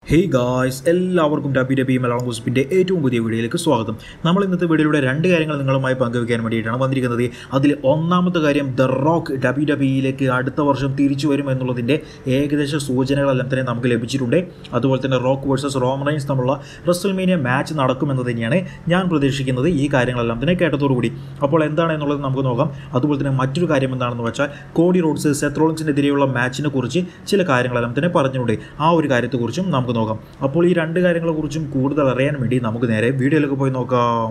hey guys എല്ലാവർക്കും ഡബി ഡബി മലയാളം ഗോസിപ്പിൻ്റെ ഏറ്റവും പുതിയ വീഡിയോയിലേക്ക് സ്വാഗതം നമ്മൾ ഇന്നത്തെ വീഡിയോയിലൂടെ രണ്ട് കാര്യങ്ങൾ നിങ്ങളുമായി പങ്കുവയ്ക്കാൻ വേണ്ടിയിട്ടാണ് വന്നിരിക്കുന്നത് അതിൽ ഒന്നാമത്തെ കാര്യം ദ റോക്ക് ഡബി ഡബിയിലേക്ക് അടുത്ത വർഷം തിരിച്ചു വരും എന്നുള്ളതിൻ്റെ ഏകദേശ സൂചനകളെല്ലാം തന്നെ നമുക്ക് ലഭിച്ചിട്ടുണ്ട് അതുപോലെ തന്നെ റോക്ക് വേഴ്സസ് റോമറൈൻസ് തമ്മിലുള്ള റസൽമേനിയ മാച്ച് നടക്കുമെന്ന് തന്നെയാണ് ഞാൻ പ്രതീക്ഷിക്കുന്നത് ഈ കാര്യങ്ങളെല്ലാം തന്നെ കേട്ടതോടുകൂടി അപ്പോൾ എന്താണ് എന്നുള്ളത് നമുക്ക് നോക്കാം അതുപോലെ തന്നെ മറ്റൊരു കാര്യം എന്താണെന്ന് വെച്ചാൽ കോഡി റോഡ്സ് സെത്രോളിൻസിനെതിരെയുള്ള മാച്ചിനെ കുറിച്ച് ചില കാര്യങ്ങളെല്ലാം തന്നെ പറഞ്ഞിട്ടുണ്ട് ആ ഒരു കാര്യത്തെക്കുറിച്ചും നമുക്ക് നോക്കാം അപ്പോൾ ഈ രണ്ട് കാര്യങ്ങളെക്കുറിച്ചും കൂടുതൽ അറിയാൻ വേണ്ടി നമുക്ക് നേരെ വീഡിയോയിലേക്ക് പോയി നോക്കാം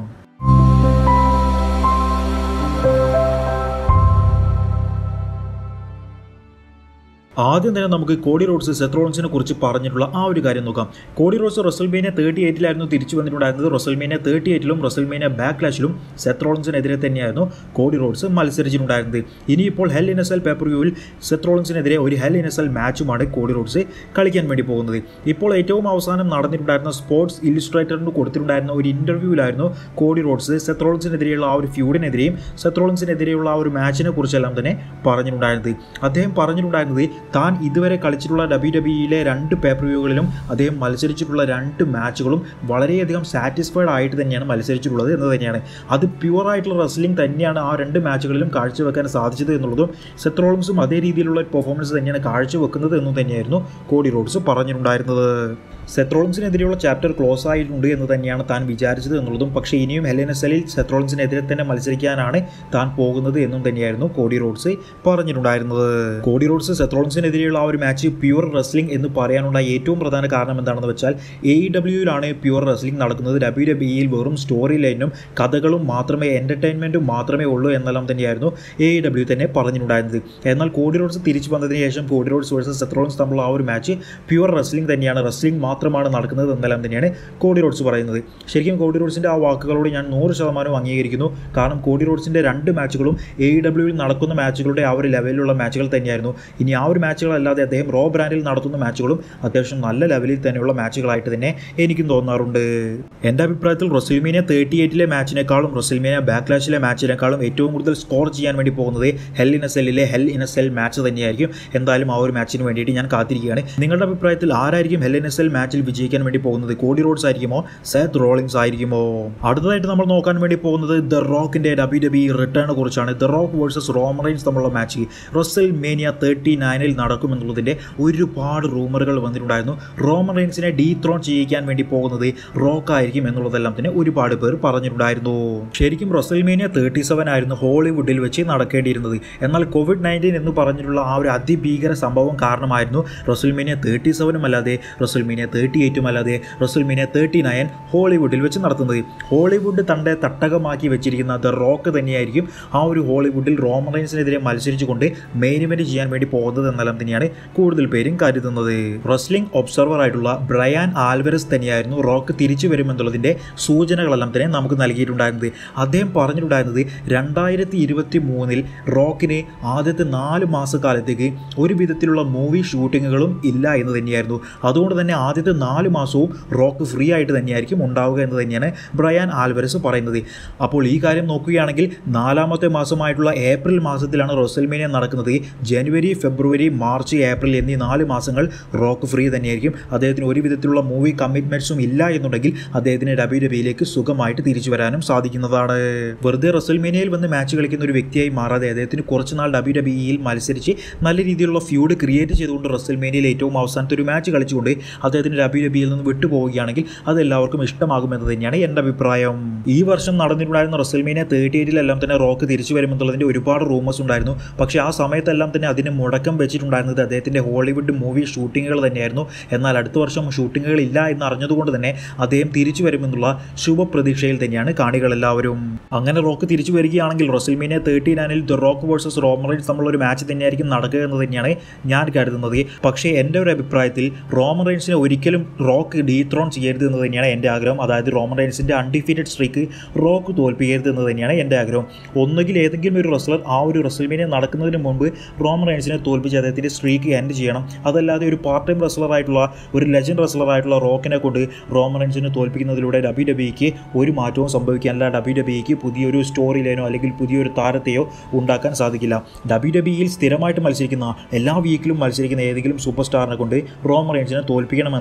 ആദ്യം തന്നെ നമുക്ക് കോഡി റോഡ്സ് സെത്രോൺസിനെ കുറിച്ച് പറഞ്ഞിട്ടുള്ള ആ ഒരു കാര്യം നോക്കാം കോഡി റോഡ്സ് റൊസൽമേനിയ തേർട്ടി എയ്റ്റിലായിരുന്നു തിരിച്ചു വന്നിട്ടുണ്ടായിരുന്നത് റൊസൽമേനിയ തേർട്ടി എയ്റ്റിലും റൊസൽമേനിയ ബാക്ക്ലാഷിലും സെത്രോളൻസിനെതിരെ തന്നെയായിരുന്നു കോഡി റോഡ്സ് മത്സരിച്ചിട്ടുണ്ടായിരുന്നത് ഇനിയിപ്പോൾ hell in cell pay per വ്യൂവിൽ സെത്രോളൻസിനെതിരെ ഒരു ഹെൽ ഇൻ എസ് എൽ മാച്ചുമാണ് കോഡി റോഡ്സ് കളിക്കാൻ വേണ്ടി പോകുന്നത് ഇപ്പോൾ ഏറ്റവും അവസാനം നടന്നിട്ടുണ്ടായിരുന്ന സ്പോർട്സ് ഇല്ലുസ്ട്രേറ്ററിന് കൊടുത്തിട്ടുണ്ടായിരുന്ന ഒരു ഇൻ്റർവ്യൂവിലായിരുന്നു കോഡി റോഡ്സ് സെത്രോളൻസിനെതിരെയുള്ള ആ ഒരു ഫ്യൂഡിനെതിരെയും സെത്രോളൻസിനെതിരെയുള്ള ആ ഒരു മാച്ചിനെ കുറിച്ചെല്ലാം തന്നെ പറഞ്ഞിട്ടുണ്ടായിരുന്നത് അദ്ദേഹം പറഞ്ഞിട്ടുണ്ടായിരുന്നത് താൻ ഇതുവരെ കളിച്ചിട്ടുള്ള ഡബ്ല്യു ഡബ്ല്യുയിലെ രണ്ട് പേപ്പർ വ്യൂകളിലും അദ്ദേഹം മത്സരിച്ചിട്ടുള്ള രണ്ട് മാച്ചുകളും വളരെയധികം സാറ്റിസ്ഫൈഡ് ആയിട്ട് തന്നെയാണ് മത്സരിച്ചിട്ടുള്ളത് എന്ന് തന്നെയാണ് അത് പ്യുവർ ആയിട്ടുള്ള റെസ്ലിംഗ് തന്നെയാണ് ആ രണ്ട് മാച്ചുകളിലും കാഴ്ചവെക്കാൻ സാധിച്ചത് എന്നുള്ളതും സെത്രോളംസും അതേ രീതിയിലുള്ള പെർഫോമൻസ് തന്നെയാണ് കാഴ്ചവെക്കുന്നത് എന്നും തന്നെയായിരുന്നു കോഡി റോഡ്സ് പറഞ്ഞിട്ടുണ്ടായിരുന്നത് സെത്രോളംസിനെതിരെയുള്ള ചാപ്റ്റർ ക്ലോസ് ആയിട്ടുണ്ട് എന്ന് തന്നെയാണ് താൻ വിചാരിച്ചത് എന്നുള്ളതും പക്ഷേ ഇനിയും ഹെലൻ എസ് എല്ലിൽ സെത്രോളൻസിനെതിരെ തന്നെ മത്സരിക്കാനാണ് താൻ പോകുന്നത് എന്നും തന്നെയായിരുന്നു കോഡി റോഡ്സ് പറഞ്ഞിട്ടുണ്ടായിരുന്നത് കോഡി റോഡ്സ് സെത്രോളൻസിനെതിരെയുള്ള ആ ഒരു മാച്ച് പ്യുവർ റെസ്ലിംഗ് എന്ന് പറയാനുണ്ടായ ഏറ്റവും പ്രധാന കാരണം എന്താണെന്ന് വെച്ചാൽ എ ഇ ഡബ്ല്യുയിലാണ് പ്യുവർ റെസ്ലിംഗ് നടക്കുന്നത് ഡബ്ല്യു ഡബ്ല്യുയിൽ വെറും സ്റ്റോറി ലൈനും കഥകളും മാത്രമേ എൻ്റർടൈൻമെൻറ്റും മാത്രമേ ഉള്ളൂ എന്നെല്ലാം തന്നെയായിരുന്നു എ ഇ ഡബ്ല്യു തന്നെ പറഞ്ഞിട്ടുണ്ടായിരുന്നത് എന്നാൽ കോഡി റോഡ്സ് തിരിച്ചു വന്നതിന് ശേഷം കോഡി റോഡ്സ് വേഴ്സസ് സെത്രോളൻസ് തമ്മിലുള്ള ആ ഒരു മാച്ച് പ്യുവർ റെസ്ലിംഗ് തന്നെയാണ് റെസ്ലിംഗ് മാത്രമാണ് നടക്കുന്നത് എന്നെല്ലാം തന്നെയാണ് കോഡി റോഡ്സ് പറയുന്നത് ശരിക്കും കോഡി റോഡ്സിൻ്റെ ആ വാക്കുകളോട് ഞാൻ നൂറ് ശതമാനവും അംഗീകരിക്കുന്നു കാരണം കോഡി റോഡ്സിൻ്റെ രണ്ട് മാച്ചുകളും എ ഇ ഡബ്ല്യുവിൽ നടക്കുന്ന മാച്ചുകളുടെ ആ ഒരു ലെവലിലുള്ള മാച്ചുകൾ തന്നെയായിരുന്നു ഇനി ആ ഒരു മാച്ചുകളല്ലാതെ അദ്ദേഹം റോ ബ്രാൻഡിൽ നടത്തുന്ന മാച്ചുകളും അത്യാവശ്യം നല്ല ലെവലിൽ തന്നെയുള്ള മാച്ചുകളായിട്ട് തന്നെ എനിക്കും തോന്നാറുണ്ട് എൻ്റെ അഭിപ്രായത്തിൽ റൊസിൽമീനിയ തേർട്ടി എയ്റ്റിലെ മാച്ചിനേക്കാളും റൊസിൽമീനിയ ബാക്ക്ലാഷിലെ മാച്ചിനേക്കാളും ഏറ്റവും കൂടുതൽ സ്കോർ ചെയ്യാൻ വേണ്ടി പോകുന്നത് ഹെൽ ഇൻ എസ് എല്ലിലെ hell in cell match തന്നെയായിരിക്കും എന്തായാലും ആ ഒരു മാച്ചിന് വേണ്ടിയിട്ട് ഞാൻ കാത്തിരിക്കുകയാണ് നിങ്ങളുടെ അഭിപ്രായത്തിൽ ആരായിരിക്കും ഹെൽ ഇൻ എസ് എൽ മാച്ചിൽ വിജയിക്കാൻ വേണ്ടി പോകുന്നത് കോഡി റോഡ്സ് ആയിരിക്കുമോ സെത്ത് റോളിങ്സ് ആയിരിക്കുമോ അടുത്തതായിട്ട് നമ്മൾ നോക്കാൻ വേണ്ടി പോകുന്നത് ദ റോക്കിൻ്റെ ഡബ്ല്യു ഡബ്ല്യു റിട്ടേണിനെ കുറിച്ചാണ് ദ റോക്ക് വേഴ്സസ് റോമറൈൻസ് തമ്മിലുള്ള മാച്ച് റൊസൽ മേനിയ തേർട്ടി നയനിൽ നടക്കുമെന്നുള്ളതിൻ്റെ ഒരുപാട് റൂമറുകൾ വന്നിട്ടുണ്ടായിരുന്നു റോമറൈൻസിനെ ഡീത്രോൺ ചെയ്യിക്കാൻ വേണ്ടി പോകുന്നത് റോക്ക് ആയിരിക്കും എന്നുള്ളതെല്ലാം തന്നെ ഒരുപാട് പേർ പറഞ്ഞിട്ടുണ്ടായിരുന്നു ശരിക്കും റൊസൽമേനിയ തേർട്ടി സെവൻ ആയിരുന്നു ഹോളിവുഡിൽ വെച്ച് നടക്കേണ്ടിയിരുന്നത് എന്നാൽ കോവിഡ് നയൻറ്റീൻ എന്ന് പറഞ്ഞിട്ടുള്ള ആ ഒരു അതിഭീകര സംഭവം കാരണമായിരുന്നു റൊസൽമേനിയ തേർട്ടി സെവനും അല്ലാതെ റൊസൽമേനിയ തേർട്ടി എയ്റ്റും അല്ലാതെ റൊസൽമേനിയ തേർട്ടി നയൻ ഹോളിവുഡിൽ വെച്ച് നടത്തുന്നത് ഹോളിവുഡ് തൻ്റെ തട്ടകമാക്കി വെച്ചിരിക്കുന്ന ദ റോക്ക് തന്നെയായിരിക്കും ആ ഒരു ഹോളിവുഡിൽ റോമറൈൻസിനെതിരെ മത്സരിച്ചുകൊണ്ട് മെയിൻ ഇവൻറ്റ് ചെയ്യാൻ വേണ്ടി പോകുന്നത് എന്നെല്ലാം തന്നെയാണ് കൂടുതൽ പേരും കരുതുന്നത് റെസ്ലിംഗ് ഒബ്സർവർ ആയിട്ടുള്ള ബ്രയാൻ ആൽവരസ് തന്നെയായിരുന്നു റോക്ക് തിരിച്ചു വരുമെന്നുള്ളതിൻ്റെ സൂചനകളെല്ലാം തന്നെ നമുക്ക് നൽകിയിട്ടുണ്ടായിരുന്നത് അദ്ദേഹം പറഞ്ഞിട്ടുണ്ടായിരുന്നത് രണ്ടായിരത്തി ഇരുപത്തി മൂന്നിൽ റോക്കിന് ആദ്യത്തെ നാല് മാസക്കാലത്തേക്ക് ഒരു വിധത്തിലുള്ള മൂവി ഷൂട്ടിങ്ങുകളും ഇല്ല എന്ന് തന്നെയായിരുന്നു അതുകൊണ്ട് തന്നെ ആദ്യത്തെ നാല് മാസവും റോക്ക് ഫ്രീ ആയിട്ട് തന്നെയായിരിക്കും ഉണ്ടാവുക എന്ന് തന്നെയാണ് ബ്രയാൻ ആൽവരസ് പറയുന്നത് അപ്പോൾ ഈ കാര്യം നോക്കുകയാണെങ്കിൽ നാലാമത്തെ മാസമായിട്ടുള്ള ഏപ്രിൽ മാസത്തിലാണ് റൊസൽമേനിയ നടക്കുന്നത് ജനുവരി ഫെബ്രുവരി മാർച്ച് ഏപ്രിൽ എന്നീ നാല് മാസങ്ങൾ റോക്ക് ഫ്രീ തന്നെയായിരിക്കും അദ്ദേഹത്തിന് ഒരു വിധത്തിലുള്ള മൂവി കമ്മിറ്റ്മെൻറ്റ്സും ഇല്ല എന്നുണ്ടെങ്കിൽ അദ്ദേഹത്തിന് ഡബ്ല്യു ഡബ്ല്യുയിലേക്ക് സുഖമായിട്ട് തിരിച്ചു വരാനും സാധിക്കുന്നതാണ് വെറുതെ റസൽമേനിയയിൽ വന്ന് മാച്ച് കളിക്കുന്ന ഒരു വ്യക്തിയായി മാറാതെ അദ്ദേഹത്തിന് കുറച്ച് നാൾ ഡബ്ല്യു ഡബ്ല്യുയിൽ മത്സരിച്ച് നല്ല രീതിയിലുള്ള ഫ്യൂഡ് ക്രിയേറ്റ് ചെയ്തുകൊണ്ട് റസൽമേനിയയിൽ ഏറ്റവും അവസാനത്തെ ഒരു മാച്ച് കളിച്ചുകൊണ്ട് അദ്ദേഹത്തിന് ഡബ്ല്യു ഡബ്ല്യുയിൽ നിന്ന് വിട്ടുപോവുകയാണെങ്കിൽ അത് എല്ലാവർക്കും ഇഷ്ടമാകുമെന്ന് തന്നെയാണ് എൻ്റെ അഭിപ്രായം ഈ വർഷം നടന്നിട്ടുണ്ടായിരുന്ന റസൽമേനിയ തേർട്ടി എയ്റ്റിലെല്ലാം തന്നെ റോക്ക് തിരിച്ചു വരുമെന്നുള്ളതിൻ്റെ ഒരുപാട് റൂമേഴ്സ് ഉണ്ടായിരുന്നു പക്ഷേ ആ സമയത്തെല്ലാം തന്നെ അതിന് മുടക്കം വെച്ചിട്ടുണ്ടായിരുന്നത് അദ്ദേഹത്തിൻ്റെ ഹോളിവുഡ് മൂവി ഷൂട്ടിങ്ങുകൾ തന്നെയായിരുന്നു എന്നാൽ അടുത്ത വർഷം ഷൂട്ടിങ്ങുകൾ ഇല്ല എന്ന് അറിഞ്ഞതുകൊണ്ട് തന്നെ അദ്ദേഹം തിരിച്ചു വരുമെന്നുള്ള ശുഭപ്രതീക്ഷയിൽ തന്നെയാണ് കാണികളെല്ലാവരും അങ്ങനെ റോക്ക് തിരിച്ചു വരികയാണെങ്കിൽ റൊസൽമീനിയ തേർട്ടി നയനിൽ ദ റോക്ക് വേഴ്സസ് റോമറൈൻസ് തമ്മിലുള്ള ഒരു മാച്ച് തന്നെയായിരിക്കും നടക്കുക എന്ന് തന്നെയാണ് ഞാൻ കരുതുന്നത് പക്ഷേ എൻ്റെ ഒരു അഭിപ്രായത്തിൽ റോമറൈൻസിനെ ഒരിക്കലും റോക്ക് ഡീത്രോൺ ചെയ്യരുത് എന്ന് തന്നെയാണ് എൻ്റെ ആഗ്രഹം അതായത് റോമറൈൻസിൻ്റെ അൺഡിഫീറ്റഡ് സ്ട്രീക്ക് റോക്ക് തോൽപ്പിക്കരുത് എന്ന് തന്നെയാണ് എൻ്റെ ആഗ്രഹം ഒന്നുകിൽ ഏതെങ്കിലും ഒരു റെസ്ലർ ആ ഒരു റെസ്ലമീനിയ നടക്കുന്നതിന് മുമ്പ് റോമറൈൻസിനെ തോൽപ്പിച്ച് അദ്ദേഹത്തിൻ്റെ സ്ട്രീക്ക് എൻഡ് ചെയ്യണം അതല്ലാതെ ഒരു പാർട്ട് ടൈം റെസ്ലറായിട്ടുള്ള ഒരു ലെജൻഡ് റെസ്ലറായിട്ടുള്ള റോക്കിനെ കൊണ്ട് റോമറൈൻസിനെ തോൽപ്പിക്കുന്നതിലൂടെ ഡബ്ല്യു ഡബ്ല്യുക്ക് ഒരു മാറ്റവും സംഭവിക്കാനില്ല ഡബ്ല്യു ഡബ്ല്യുക്ക് പുതിയൊരു സ്റ്റോറി ലൈനോ അല്ലെങ്കിൽ പുതിയൊരു താരത്തെയോ ഉണ്ടാക്കാൻ സാധിക്കില്ല ഡബ്ല്യു ഡബ്ല്യുയിൽ സ്ഥിരമായിട്ട് മത്സരിക്കുന്ന എല്ലാ വീക്കിലും മത്സരിക്കുന്ന ഏതെങ്കിലും സൂപ്പർ സ്റ്റാറിനെ കൊണ്ട് റോമറൈൻസിനെ തോൽപ്പിക്കണമെന്ന്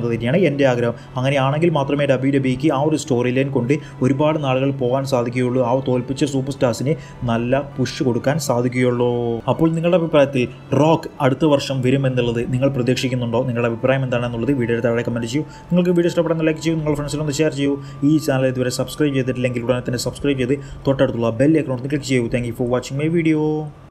എന്നത് തന്നെയാണ് എൻ്റെ ആഗ്രഹം അങ്ങനെയാണെങ്കിൽ മാത്രമേ ഡബ്ല്യു ഡബ്ല്യുക്ക് ആ ഒരു സ്റ്റോറി ലൈൻ കൊണ്ട് ഒരുപാട് നാളുകൾ പോകാൻ സാധിക്കുകയുള്ളൂ ആ തോൽപ്പിച്ച സൂപ്പർ സ്റ്റാർസിന് നല്ല പുഷ് കൊടുക്കാൻ സാധിക്കുകയുള്ളൂ അപ്പോൾ നിങ്ങളുടെ അഭിപ്രായത്തിൽ റോക്ക് അടുത്ത വർഷം വരുമെന്നുള്ളത് നിങ്ങൾ പ്രതീക്ഷിക്കുന്നുണ്ടോ നിങ്ങളുടെ അഭിപ്രായം എന്താണെന്നുള്ളത് വീഡിയോ താഴെ കമൻറ്റ് ചെയ്യൂ നിങ്ങൾക്ക് വീഡിയോ ഇഷ്ടപ്പെടുന്ന ലൈക്ക് ചെയ്യൂ നിങ്ങൾ ഫ്രണ്ട്സിനൊന്ന് ഷെയർ ചെയ്യൂ ഈ ചാനൽ ഇതുവരെ സബ്സ്ക്രൈബ് ചെയ്തിട്ടില്ലെങ്കിൽ ഉടനെ തന്നെ സബ്സ്ക്രൈബ് ചെയ്ത് തൊട്ടടുത്തുള്ള ബെൽ അക്കൗണ്ട് ക്ലിക്ക് ചെയ്യൂ thank you for watching my video